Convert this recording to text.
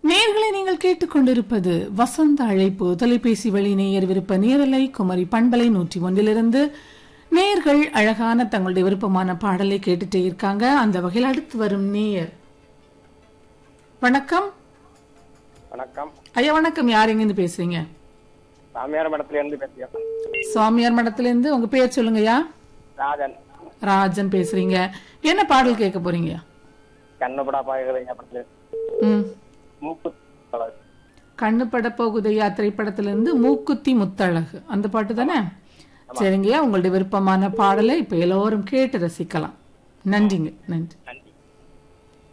நேர்களை நீங்கள் கேட்டுக்கொண்டிருப்பது வசந்த அழைப்பு தொலைபேசி வழி நேயர் விருப்ப நேரலை குமரி பண்பலை நூற்றி ஒன்றிலிருந்து நேயர்கள் அழகான தங்களுடைய விருப்பமான பாடலை கேட்டுட்டே இருக்காங்க அந்த வகையில் அடுத்து வரும் நேயர் வணக்கம் வணக்கம் ஐயா வணக்கம் யார் எங்கிருந்து பேசுறீங்க சாமியார் மடத்துல இருந்து பேசுகிறேன் சுவாமியார் மடத்திலிருந்து உங்க பேர் சொல்லுங்கய்யா ராஜன் ராஜன் பேசுறீங்க என்ன பாடல் கேட்க போறீங்க கண்ணுபடா பாக்குறீங்க படத்துல ம் மூக்கு படம். கண்ணு பட போகுதையா திரைப்படத்திலிருந்து மூக்குத்தி முத்தழகு அந்த பாட்டு தானே சரிங்கய்யா உங்களுடைய விருப்பமான பாடலை இப்ப எல்லோரும் கேட்டு ரசிக்கலாம் நன்றிங்க நன்றி